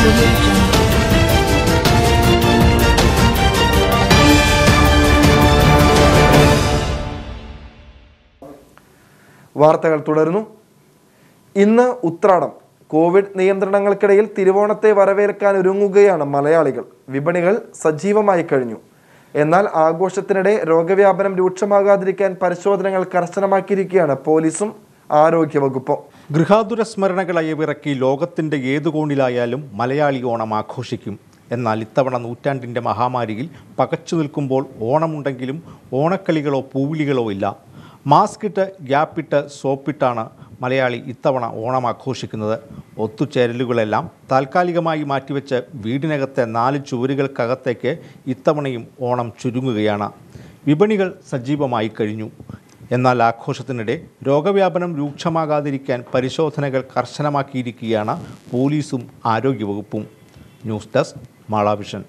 Audio Jungle. വാർത്തകൾ തുടരുന്നു ഇന്ന് ഉത്രാടം കോവിഡ് നിയന്ത്രണങ്ങൾക്കിടയിൽ തിരുവോണത്തെ വരവേൽക്കാൻ ഒരുങ്ങുകയാണ് മലയാളികൾ വിപണികൾ സജീവമായി കഴിഞ്ഞു എന്നാൽ ആഘോഷത്തിനിടെ രോഗവ്യാപനം രൂക്ഷമാകാതിരിക്കാൻ പരിശോധനകൾ കർശനമാക്കിയിരിക്കുകയാണ് പോലീസും ആരോഗ്യവകുപ്പും ഗൃഹാതുര സ്മരണകൾ അയവിറക്കി ലോകത്തിൻ്റെ ഏതു കോണിലായാലും മലയാളി ഓണം ആഘോഷിക്കും എന്നാൽ ഇത്തവണ നൂറ്റാണ്ടിൻ്റെ മഹാമാരിയിൽ പകച്ചു നിൽക്കുമ്പോൾ ഓണമുണ്ടെങ്കിലും ഓണക്കളികളോ പൂവിളികളോ ഇല്ല മാസ്ക് ഇട്ട് ഗ്യാപ്പിട്ട് സോപ്പിട്ടാണ് മലയാളി ഇത്തവണ ഓണം ആഘോഷിക്കുന്നത് ഒത്തുചേരലുകളെല്ലാം താൽക്കാലികമായി മാറ്റിവെച്ച് വീടിനകത്തെ നാല് ചുവരുകൾക്കകത്തേക്ക് ഇത്തവണയും ഓണം ചുരുങ്ങുകയാണ് വിപണികൾ സജീവമായി കഴിഞ്ഞു എന്നാൽ ആഘോഷത്തിനിടെ രോഗവ്യാപനം രൂക്ഷമാകാതിരിക്കാൻ പരിശോധനകൾ കർശനമാക്കിയിരിക്കുകയാണ് പോലീസും ആരോഗ്യവകുപ്പും ന്യൂസ് ഡെസ്ക് മാളാവിഷൻ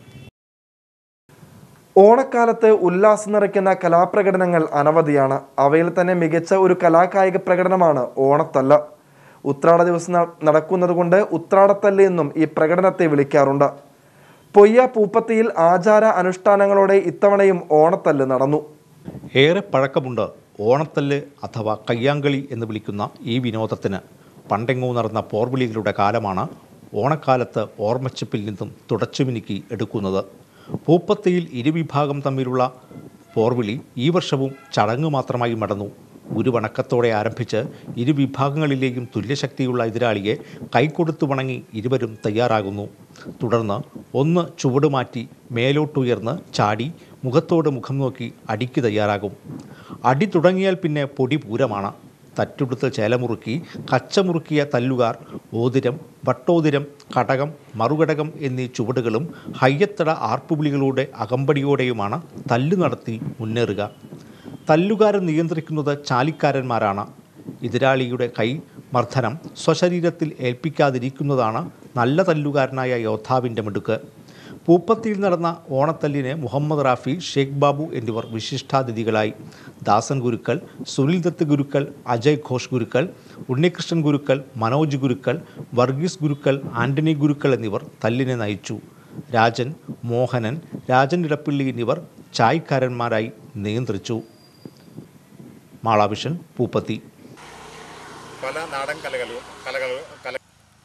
ഓണക്കാലത്ത് ഉല്ലാസം നിറയ്ക്കുന്ന കലാപ്രകടനങ്ങൾ അനവധിയാണ് അവയിൽ തന്നെ മികച്ച ഒരു കലാകായിക പ്രകടനമാണ് ഓണത്തല്ല ഉത്രാട ദിവസം ന- നടക്കുന്നതുകൊണ്ട് ഉത്രാടത്തല്ല് എന്നും ഈ പ്രകടനത്തെ വിളിക്കാറുണ്ട് പൊയ്യ പൂപ്പത്തിയിൽ ആചാര അനുഷ്ഠാനങ്ങളോടെ ഇത്തവണയും ഓണത്തല്ല് നടന്നു ഏറെ പഴക്കമുണ്ട് ഓണത്തല്ല് അഥവാ കയ്യാങ്കളി എന്ന് വിളിക്കുന്ന ഈ വിനോദത്തിന് പണ്ടെങ്ങോ നടന്ന പോർവിളികളുടെ കാലമാണ് ഓണക്കാലത്ത് ഓർമ്മച്ചിപ്പിൽ നിന്നും തുടച്ചുമിനുക്കി എടുക്കുന്നത് പൂപ്പത്തിയിൽ ഇരുവിഭാഗം തമ്മിലുള്ള പോർവിളി ഈ വർഷവും ചടങ്ങ് മാത്രമായി നടന്നു ഒരു വണക്കത്തോടെ ആരംഭിച്ച് ഇരുവിഭാഗങ്ങളിലെയും തുല്യശക്തിയുള്ള എതിരാളിയെ കൈകൊടുത്തു വണങ്ങി ഇരുവരും തയ്യാറാകുന്നു തുടർന്ന് ഒന്ന് ചുവട് മാറ്റി മേലോട്ടുയർന്ന് ചാടി മുഖത്തോട് മുഖം നോക്കി അടിക്ക് തയ്യാറാകും അടി തുടങ്ങിയാൽ പിന്നെ പൊടി പൂരമാണ് തറ്റുടുത്ത് ചേലമുറുക്കി കച്ചമുറുക്കിയ തല്ലുകാർ ഓതിരം വട്ടോതിരം കടകം മറുകടകം എന്നീ ചുവടുകളും ഹയ്യത്തട ആർപ്പുവിളികളുടെ അകമ്പടിയോടെയുമാണ് തല്ലു നടത്തി മുന്നേറുക തല്ലുകാരൻ നിയന്ത്രിക്കുന്നത് ചാലിക്കാരന്മാരാണ് എതിരാളിയുടെ കൈ മർദ്ദനം സ്വശരീരത്തിൽ ഏൽപ്പിക്കാതിരിക്കുന്നതാണ് നല്ല തല്ലുകാരനായ യോദ്ധാവിൻ്റെ മിടുക്ക് പൂപ്പത്തിയിൽ നടന്ന ഓണത്തല്ലിന് മുഹമ്മദ് റാഫി ഷേഖ് ബാബു എന്നിവർ വിശിഷ്ടാതിഥികളായി ദാസൻ ഗുരുക്കൾ സുനിൽ ദത്ത് ഗുരുക്കൾ അജയ് ഘോഷ് ഗുരുക്കൾ ഉണ്ണികൃഷ്ണൻ ഗുരുക്കൾ മനോജ് ഗുരുക്കൾ വർഗീസ് ഗുരുക്കൾ ആന്റണി ഗുരുക്കൾ എന്നിവർ തല്ലിനെ നയിച്ചു രാജൻ മോഹനൻ രാജൻ ഇടപ്പള്ളി എന്നിവർ ചായ്ക്കാരന്മാരായി നിയന്ത്രിച്ചു മാളാവിഷൻ പൂപ്പത്തി പല നാടൻ കലകളും കലകളും കല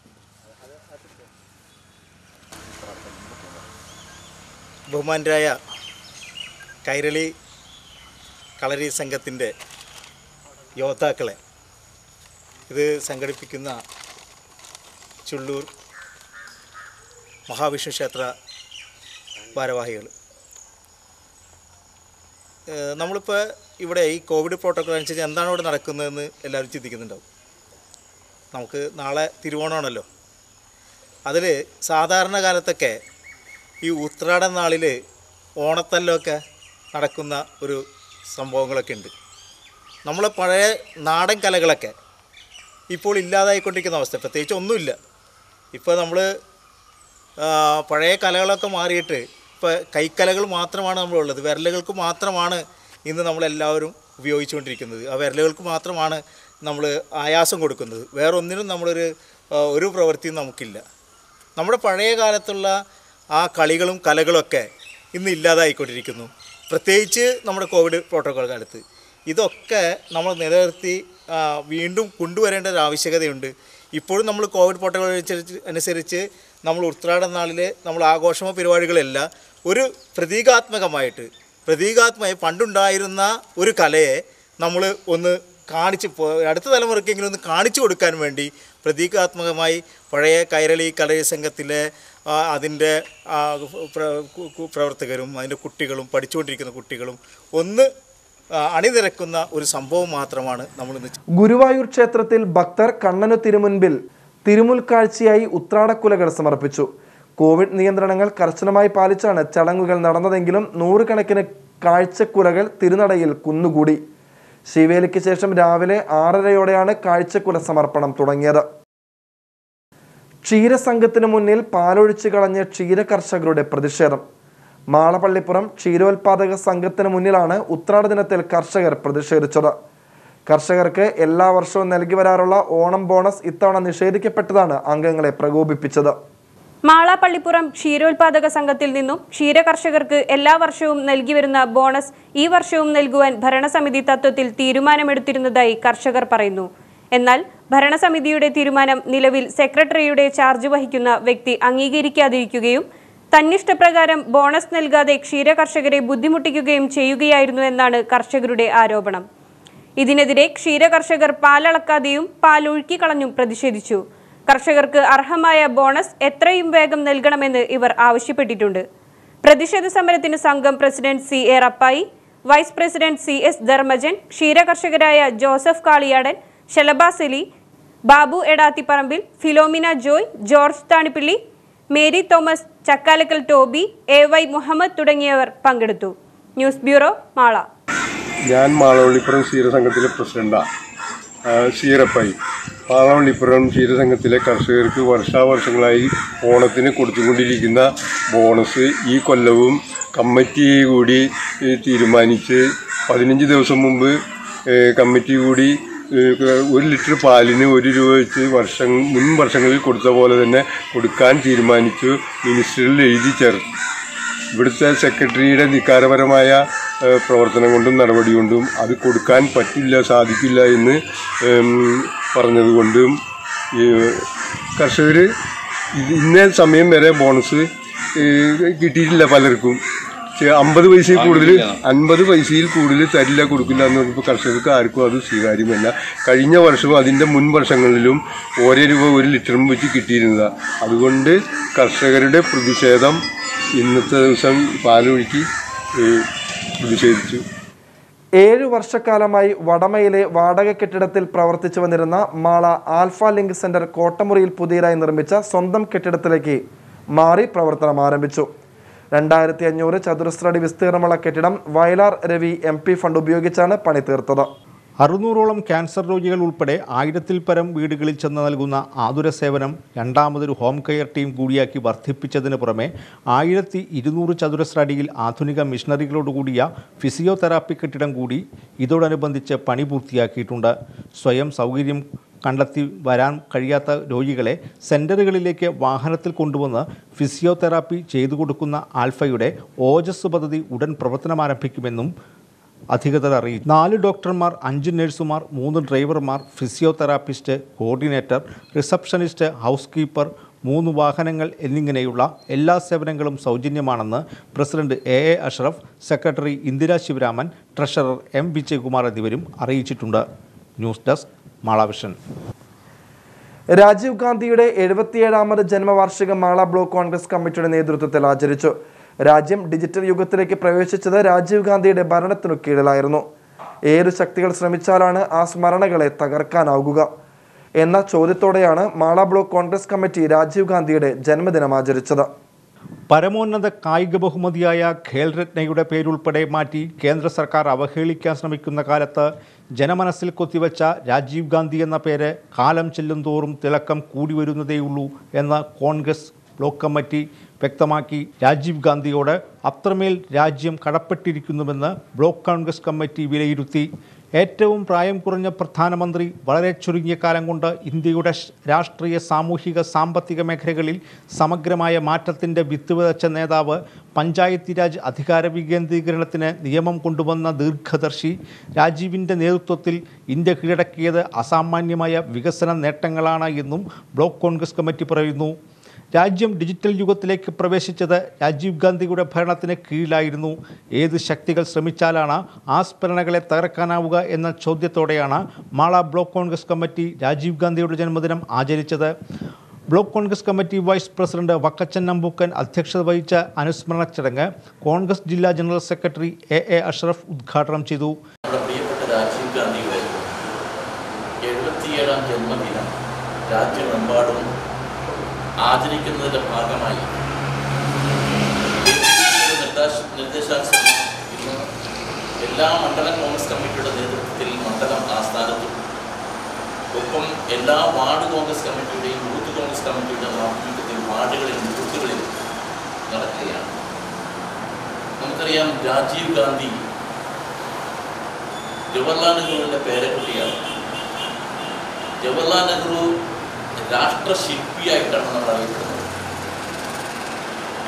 ബഹുമാനരായ കൈരളി കളരി സംഘത്തിൻ്റെ യോദ്ധാക്കളെ ഇത് സംഘടിപ്പിക്കുന്ന ചുള്ളൂർ മഹാവിഷ്ണു ക്ഷേത്ര ഭാരവാഹികൾ ഏഹ് നമ്മളിപ്പോൾ ഇവിടെ ഈ കോവിഡ് പ്രോട്ടോക്കോൾ അനുസരിച്ച് എന്താണ് ഇവിടെ നടക്കുന്നതെന്ന് എല്ലാവരും ചിന്തിക്കുന്നുണ്ടാവും നമുക്ക് നാളെ തിരുവോണമാണല്ലോ അതിൽ സാധാരണ കാലത്തൊക്കെ ഈ ഉത്രാടൻ നാളിൽ ഓണത്തല്ലൊക്കെ നടക്കുന്ന ഒരു സംഭവങ്ങളൊക്കെ ഉണ്ട് നമ്മളെ പഴയ നാടൻ കലകളൊക്കെ ഇപ്പോൾ ഇല്ലാതായിക്കൊണ്ടിരിക്കുന്ന അവസ്ഥ പ്രത്യേകിച്ച് ഒന്നുമില്ല ഇപ്പോൾ നമ്മൾ പഴയ കലകളൊക്കെ മാറിയിട്ട് ഇപ്പോൾ കൈക്കലകൾ മാത്രമാണ് നമ്മളുള്ളത് വിരലുകൾക്ക് മാത്രമാണ് ഇന്ന് നമ്മളെല്ലാവരും ഉപയോഗിച്ചുകൊണ്ടിരിക്കുന്നത് ആ വിരലുകൾക്ക് മാത്രമാണ് നമ്മൾ ആയാസം കൊടുക്കുന്നത് വേറെ ഒന്നിനും നമ്മളൊരു ആ, ഒരു പ്രവൃത്തിയും നമുക്കില്ല നമ്മുടെ പഴയ കാലത്തുള്ള ആ കളികളും കലകളൊക്കെ ഇന്ന് ഇല്ലാതായിക്കൊണ്ടിരിക്കുന്നു പ്രത്യേകിച്ച് നമ്മുടെ കോവിഡ് പ്രോട്ടോക്കോൾ കാലത്ത് ഇതൊക്കെ നമ്മൾ നിലനിർത്തി ആ, വീണ്ടും കൊണ്ടുവരേണ്ട ഒരു ആവശ്യകതയുണ്ട് ഇപ്പോഴും നമ്മൾ കോവിഡ് പ്രോട്ടോക്കോൾ അനുസരിച്ച് അനുസരിച്ച് നമ്മൾ ഉത്രാടം നാളിൽ നമ്മൾ ആഘോഷമോ പരിപാടികളല്ല ഒരു പ്രതീകാത്മകമായിട്ട് പ്രതീകാത്മകമായി പണ്ടുണ്ടായിരുന്ന ഒരു കലയെ നമ്മൾ ഒന്ന് കാണിച്ച് പോ- അടുത്ത തലമുറയ്ക്കെങ്കിലും ഒന്ന് കാണിച്ചു കൊടുക്കാൻ വേണ്ടി പ്രതീകാത്മകമായി പഴയ കൈരളി കലയ സംഘത്തിലെ ആ, അതിൻ്റെ ആ, പ്ര- കു- കു- പ്രവർത്തകരും അതിൻ്റെ കുട്ടികളും പഠിച്ചുകൊണ്ടിരിക്കുന്ന കുട്ടികളും ഒന്ന് ആ, അണിനിരക്കുന്ന ഒരു സംഭവം മാത്രമാണ് നമ്മളിന്ന് ഗുരുവായൂർ ക്ഷേത്രത്തിൽ ഭക്തർ കണ്ണനു തിരുമുൻപിൽ തിരുമുൽക്കാഴ്ചയായി ഉത്രാടക്കുലകൾ സമർപ്പിച്ചു കോവിഡ് നിയന്ത്രണങ്ങൾ കർശനമായി പാലിച്ചാണ് ചടങ്ങുകൾ നടന്നതെങ്കിലും നൂറുകണക്കിന് കാഴ്ചക്കുലകൾ തിരുനടയിൽ കുന്നുകൂടി ശിവേലിക്ക് ശേഷം രാവിലെ ആറരയോടെയാണ് കാഴ്ചക്കുല സമർപ്പണം തുടങ്ങിയത് ക്ഷീരസംഘത്തിന് മുന്നിൽ പാലൊഴിച്ചു കളഞ്ഞ ക്ഷീര കർഷകരുടെ പ്രതിഷേധം മാളപ്പള്ളിപ്പുറം ക്ഷീരോത്പാദക സംഘത്തിന് മുന്നിലാണ് ഉത്രാട ദിനത്തിൽ കർഷകർ പ്രതിഷേധിച്ചത് കർഷകർക്ക് എല്ലാ വർഷവും നൽകി വരാറുള്ള ഓണം ബോണസ് ഇത്തവണ നിഷേധിക്കപ്പെട്ടതാണ് അംഗങ്ങളെ പ്രകോപിപ്പിച്ചത് മാള പള്ളിപ്പുറം ക്ഷീരോത്പാദക സംഘത്തിൽ നിന്നും ക്ഷീരകർഷകർക്ക് എല്ലാ വർഷവും നൽകി വരുന്ന ബോണസ് ഈ വർഷവും നൽകുവാൻ ഭരണസമിതി തത്വത്തിൽ തീരുമാനമെടുത്തിരുന്നതായി കർഷകർ പറയുന്നു എന്നാൽ ഭരണസമിതിയുടെ തീരുമാനം നിലവിൽ സെക്രട്ടറിയുടെ ചാർജ് വഹിക്കുന്ന വ്യക്തി അംഗീകരിക്കാതിരിക്കുകയും തന്നിഷ്ടപ്രകാരം ബോണസ് നൽകാതെ ക്ഷീരകർഷകരെ ബുദ്ധിമുട്ടിക്കുകയും ചെയ്യുകയായിരുന്നു എന്നാണ് കർഷകരുടെ ആരോപണം ഇതിനെതിരെ ക്ഷീരകർഷകർ പാലളക്കാതെയും പാലൊഴുക്കിക്കളഞ്ഞും പ്രതിഷേധിച്ചു കർഷകർക്ക് അർഹമായ ബോണസ് എത്രയും വേഗം നൽകണമെന്ന് ഇവർ ആവശ്യപ്പെട്ടിട്ടുണ്ട് പ്രതിഷേധ സമരത്തിന് സംഘം president C A Rappai vice president C S Dharmajan ക്ഷീരകർഷകരായ Joseph Kaliyadan Shalabas Ali Babu Edathiparambil Philomina Joy George Thanippilly Mary Thomas Chakkalakkal Toby A Y Muhammad തുടങ്ങിയവർ പങ്കെടുത്തു ന്യൂസ് ബ്യൂറോ മാള ഞാൻ മാളവള്ളിപ്പുറം ക്ഷീരസംഘത്തിലെ പ്രസിഡന്റാണ് ക്ഷീരപ്പായി മാളവള്ളിപ്പുറം ക്ഷീരസംഘത്തിലെ കർഷകർക്ക് വർഷാവർഷങ്ങളായി ഓണത്തിന് കൊടുത്തുകൊണ്ടിരിക്കുന്ന ബോണസ് ഈ കൊല്ലവും കമ്മിറ്റി കൂടി ഏ, തീരുമാനിച്ച് പതിനഞ്ച് ദിവസം മുമ്പ് ഏ, കമ്മിറ്റി കൂടി ഏ, ഒരു ലിറ്റർ പാലിന് ഒരു രൂപ വെച്ച് വർഷം മുൻ വർഷങ്ങളിൽ കൊടുത്ത പോലെ തന്നെ കൊടുക്കാൻ തീരുമാനിച്ചു മിനിസ്റ്ററിൽ എഴുതി ചേർത്തു ഇവിടുത്തെ സെക്രട്ടറിയുടെ ധിക്കാരപരമായ ഏഹ്, പ്രവർത്തനം കൊണ്ടും നടപടി കൊണ്ടും അത് കൊടുക്കാൻ പറ്റില്ല സാധിക്കില്ല എന്ന് ഉം, പറഞ്ഞതുകൊണ്ടും ഈ കർഷകർ ഇന്ന സമയം വരെ ബോണസ് ഏഹ്, കിട്ടിയിട്ടില്ല പലർക്കും ചെ- അമ്പത് പൈസയിൽ കൂടുതൽ അൻപത് പൈസയിൽ കൂടുതൽ തരില്ല കൊടുക്കില്ല എന്ന് പറഞ്ഞപ്പോൾ കർഷകർക്ക് ആർക്കും അത് സ്വീകാര്യമല്ല കഴിഞ്ഞ വർഷവും അതിൻ്റെ മുൻ വർഷങ്ങളിലും ഓരോ രൂപ ഒരു ലിറ്ററും വെച്ച് കിട്ടിയിരുന്നതാണ് അതുകൊണ്ട് കർഷകരുടെ പ്രതിഷേധം ഇന്നത്തെ ദിവസം പാലൊഴുക്കി ഏഹ്, പ്രതിഷേധിച്ചു ഏഴു വർഷക്കാലമായി വടമയിലെ വാടക കെട്ടിടത്തിൽ പ്രവർത്തിച്ചു വന്നിരുന്ന മാള ആൽഫ ലിങ്ക് സെന്റർ കോട്ടമുറിയിൽ പുതിയതായി നിർമ്മിച്ച സ്വന്തം കെട്ടിടത്തിലേക്ക് മാറി പ്രവർത്തനം ആരംഭിച്ചു രണ്ടായിരത്തി അഞ്ഞൂറ് ചതുരശ്രടി വിസ്തീർണമുള്ള കെട്ടിടം Vayalar Ravi M P fund ഉപയോഗിച്ചാണ് പണി തീർത്തത് അറുന്നൂറോളം ക്യാൻസർ രോഗികൾ ഉൾപ്പെടെ ആയിരത്തിൽ പരം വീടുകളിൽ ചെന്ന് നൽകുന്ന ആതുര സേവനം രണ്ടാമതൊരു ഹോം കെയർ ടീം കൂടിയാക്കി വർദ്ധിപ്പിച്ചതിന് പുറമെ ആയിരത്തി ഇരുന്നൂറ് ചതുരശ്ര അടിയിൽ ആധുനിക മിഷനറികളോടുകൂടിയ ഫിസിയോതെറാപ്പി കെട്ടിടം കൂടി ഇതോടനുബന്ധിച്ച് പണി പൂർത്തിയാക്കിയിട്ടുണ്ട് സ്വയം സൗകര്യം കണ്ടെത്തി വരാൻ കഴിയാത്ത രോഗികളെ സെന്ററുകളിലേക്ക് വാഹനത്തിൽ കൊണ്ടുവന്ന് ഫിസിയോതെറാപ്പി ചെയ്തു കൊടുക്കുന്ന ആൽഫയുടെ ഓജസ് പദ്ധതി ഉടൻ പ്രവർത്തനമാരംഭിക്കുമെന്നും അധികൃതർ അറിയിച്ചു നാല് ഡോക്ടർമാർ അഞ്ച് നഴ്സുമാർ മൂന്ന് ഡ്രൈവർമാർ physiotherapist coordinator receptionist housekeeper മൂന്ന് വാഹനങ്ങൾ എന്നിങ്ങനെയുള്ള എല്ലാ സേവനങ്ങളും സൗജന്യമാണെന്ന് president A A Ashraf secretary Indira Sivaraman treasurer M Vijayakumar എന്നിവരും അറിയിച്ചിട്ടുണ്ട് ന്യൂസ് ഡെസ്ക് മാളാവിഷൻ രാജീവ് ഗാന്ധിയുടെ എഴുപത്തിയേഴാമത് ജന്മവാർഷിക മാള ബ്ലോക്ക് കോൺഗ്രസ് കമ്മിറ്റിയുടെ നേതൃത്വത്തിൽ ആചരിച്ചു രാജ്യം ഡിജിറ്റൽ യുഗത്തിലേക്ക് പ്രവേശിച്ചത് രാജീവ് ഗാന്ധിയുടെ ഭരണത്തിനു കീഴിലായിരുന്നു ഏതു ശക്തികൾ ശ്രമിച്ചാലാണ് ആ സ്മരണകളെ തകർക്കാനാവുക എന്ന ചോദ്യത്തോടെയാണ് മാള ബ്ലോക്ക് കോൺഗ്രസ് കമ്മിറ്റി രാജീവ് ഗാന്ധിയുടെ ജന്മദിനം ആചരിച്ചത് പരമോന്നത കായിക ബഹുമതിയായ ഖേൽ രത്നയുടെ പേരുൾപ്പെടെ മാറ്റി കേന്ദ്ര സർക്കാർ അവഹേളിക്കാൻ ശ്രമിക്കുന്ന കാലത്ത് ജനമനസ്സിൽ കൊത്തിവെച്ച രാജീവ് ഗാന്ധി എന്ന പേര് കാലം ചെല്ലും തോറും തിളക്കം കൂടി വരുന്നതേയുള്ളൂ എന്ന് കോൺഗ്രസ് ബ്ലോക്ക് കമ്മിറ്റി വ്യക്തമാക്കി രാജീവ് ഗാന്ധിയോട് അത്രമേൽ രാജ്യം കടപ്പെട്ടിരിക്കുന്നുവെന്ന് ബ്ലോക്ക് കോൺഗ്രസ് കമ്മിറ്റി വിലയിരുത്തി ഏറ്റവും പ്രായം കുറഞ്ഞ പ്രധാനമന്ത്രി വളരെ ചുരുങ്ങിയ കാലം കൊണ്ട് ഇന്ത്യയുടെ ഷ്- രാഷ്ട്രീയ സാമൂഹിക സാമ്പത്തിക മേഖലകളിൽ സമഗ്രമായ മാറ്റത്തിൻ്റെ വിത്ത് വിതച്ച നേതാവ് പഞ്ചായത്തി രാജ് അധികാര വികേന്ദ്രീകരണത്തിന് നിയമം കൊണ്ടുവന്ന ദീർഘദർശി രാജീവിൻ്റെ നേതൃത്വത്തിൽ ഇന്ത്യ കീഴടക്കിയത് അസാമാന്യമായ വികസന നേട്ടങ്ങളാണ് എന്നും ബ്ലോക്ക് കോൺഗ്രസ് കമ്മിറ്റി പറയുന്നു രാജ്യം ഡിജിറ്റൽ യുഗത്തിലേക്ക് പ്രവേശിച്ചത് രാജീവ് ഗാന്ധിയുടെ ഭരണത്തിന് കീഴിലായിരുന്നു ഏത് ശക്തികൾ ശ്രമിച്ചാലാണ് ആ സ്മരണകളെ തകർക്കാനാവുക എന്ന ചോദ്യത്തോടെയാണ് മാള ബ്ലോക്ക് കോൺഗ്രസ് കമ്മിറ്റി രാജീവ് ഗാന്ധിയുടെ ജന്മദിനം ആചരിച്ചത് block Congress committee vice president Vakkachan Nambookkan അധ്യക്ഷത വഹിച്ച അനുസ്മരണ ചടങ്ങ് കോൺഗ്രസ് ജില്ലാ general secretary A A Ashraf ഉദ്ഘാടനം ചെയ്തു നമ്മുടെ പ്രിയപ്പെട്ട രാജീവ് ഗാന്ധിയുടെ എഴുപത്തിയേഴാം ജന്മദിനം രാജ്യമെമ്പാടും ആചരിക്കുന്നതിൻ്റെ ഭാഗമായി ഒരു നിർദ്ദേശ നിർദ്ദേശാനുസരണം ഇന്ന് എല്ലാ മണ്ഡലം കോൺഗ്രസ് കമ്മിറ്റിയുടെ നേതൃത്വത്തിൽ മണ്ഡലം ആസ്ഥാനത്തും ഒപ്പം എല്ലാ വാർഡ് കോൺഗ്രസ് കമ്മിറ്റിയുടെയും ബൂത്ത് കോൺഗ്രസ് കമ്മിറ്റിയുടെ ആഭിമുഖ്യത്തിൽ വാർഡുകളിലും ബൂത്തുകളിലും നടക്കുകയാണ് നമുക്കറിയാം രാജീവ് ഗാന്ധി ജവഹർലാൽ നെഹ്റുവിൻ്റെ പേരക്കുട്ടിയാണ് ജവഹർലാൽ നെഹ്റു രാഷ്ട്രശില്പിയായിട്ടാണ് നമ്മൾ അറിയപ്പെടുന്നത്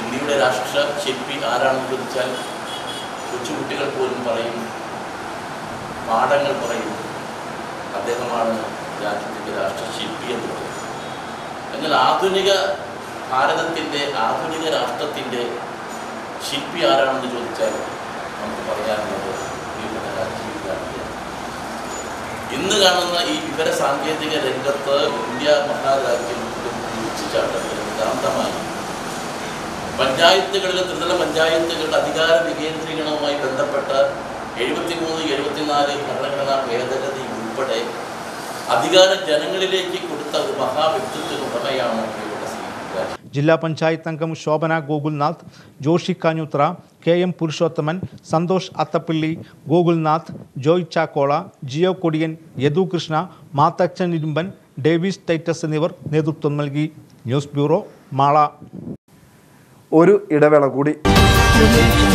ഇന്ത്യയുടെ രാഷ്ട്ര ശില്പി ആരാണെന്ന് ചോദിച്ചാൽ കൊച്ചുകുട്ടികൾ പോലും പറയും പാഠങ്ങൾ പറയും അദ്ദേഹമാണ് രാജ്യത്തിൻ്റെ രാഷ്ട്രശില്പി എന്ന് പറയുന്നത് എന്നാൽ ആധുനിക ഭാരതത്തിൻ്റെ ആധുനിക രാഷ്ട്രത്തിൻ്റെ ശില്പി ആരാണെന്ന് ചോദിച്ചാൽ നമുക്ക് പറയാനുള്ളത് പ്രിയപ്പെട്ട രാജീവ് ഗാന്ധിയാണ് ഇന്ന് കാണുന്ന ഈ വിവര സാങ്കേതിക രംഗത്ത് ഇന്ത്യ മഹാരാജ്യം കുതിച്ചുചാട്ടത്തിന് നിതാന്തമായി പഞ്ചായത്തുകളിലെ ത്രിതല പഞ്ചായത്തുകളുടെ അധികാര വികേന്ദ്രീകരണവുമായി ബന്ധപ്പെട്ട എഴുപത്തിമൂന്ന് എഴുപത്തിനാല് ഭരണഘടനാ ഭേദഗതി ഉൾപ്പെടെ അധികാരം ജനങ്ങളിലേക്ക് കൊടുത്ത ഒരു മഹാവ്യക്തിത്വ ഉടമയാണ് പ്രിയപ്പെട്ട ശ്രീ രാജീവ് ജില്ലാ പഞ്ചായത്ത് അംഗം Shobhana Gokulnath Joshy Kanjoothra K M Purushothaman Santhosh Athappilly Gokulnath Joy Chackola Jio Kodiyan Yadu Krishna Mathachan Irumban Davis Titus എന്നിവർ നേതൃത്വം നൽകി ന്യൂസ് ബ്യൂറോ മാള ഒരു ഇടവേള കൂടി